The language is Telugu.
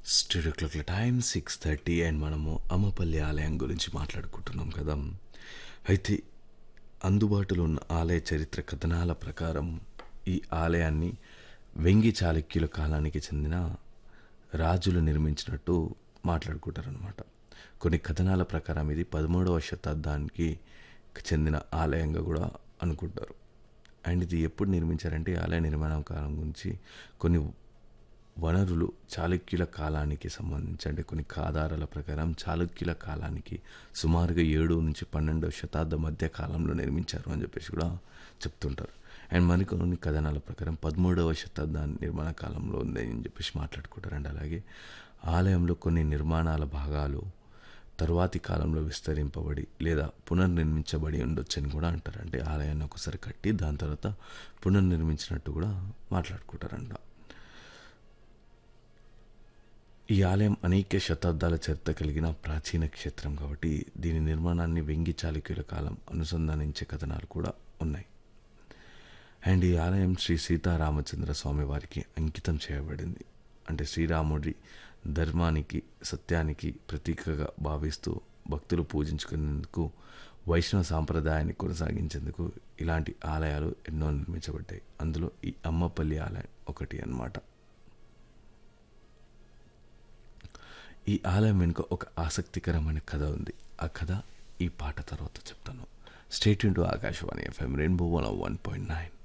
స్టూడియో క్లాక్ల టైం సిక్స్ థర్టీ అండ్ మనము అమ్మపల్లి ఆలయం గురించి మాట్లాడుకుంటున్నాం కదా అయితే అందుబాటులో ఉన్న ఆలయ చరిత్ర కథనాల ప్రకారం ఈ ఆలయాన్ని వెంగి చాళుక్యుల కాలానికి చెందిన రాజులు నిర్మించినట్టు మాట్లాడుకుంటారనమాట కొన్ని కథనాల ప్రకారం ఇది పదమూడవ శతాబ్దానికి చెందిన ఆలయంగా కూడా అనుకుంటారు అండ్ ఇది ఎప్పుడు నిర్మించారంటే ఈ ఆలయ నిర్మాణం కాలం గురించి కొన్ని వనరులు చాళుక్యుల కాలానికి సంబంధించి అంటే కొన్ని ఆధారాల ప్రకారం చాళుక్యుల కాలానికి సుమారుగా ఏడు నుంచి పన్నెండవ శతాబ్దం మధ్య కాలంలో నిర్మించారు అని చెప్పేసి కూడా చెప్తుంటారు అండ్ మరికొన్ని కథనాల ప్రకారం పదమూడవ శతాబ్దాన్ని నిర్మాణ కాలంలో ఉంది అని చెప్పేసి మాట్లాడుకుంటారు అండ్ అలాగే ఆలయంలో కొన్ని నిర్మాణాల భాగాలు తరువాతి కాలంలో విస్తరింపబడి లేదా పునర్నిర్మించబడి ఉండొచ్చని కూడా అంటారు అంటే ఆలయాన్ని ఒకసారి కట్టి దాని తర్వాత పునర్నిర్మించినట్టు కూడా మాట్లాడుకుంటారంట ఈ ఆలయం అనేక శతాబ్దాల చరిత్ర కలిగిన ప్రాచీన క్షేత్రం కాబట్టి దీని నిర్మాణాన్ని వెంగి చాళుక్యుల కాలం అనుసంధానించే కథనాలు కూడా ఉన్నాయి అండ్ ఈ ఆలయం శ్రీ సీతారామచంద్ర స్వామి వారికి అంకితం చేయబడింది అంటే శ్రీరాముడి ధర్మానికి సత్యానికి ప్రతీకగా భావిస్తూ భక్తులు పూజించుకునేందుకు వైష్ణవ సాంప్రదాయాన్ని కొనసాగించేందుకు ఇలాంటి ఆలయాలు ఎన్నో నిర్మించబడ్డాయి అందులో ఈ అమ్మపల్లి ఆలయం ఒకటి అన్నమాట ఈ ఆలయం వెనుక ఒక ఆసక్తికరమైన కథ ఉంది ఆ కథ ఈ పాట తర్వాత చెప్తాను stay tuned to Akashvani FM rainbow one one point nine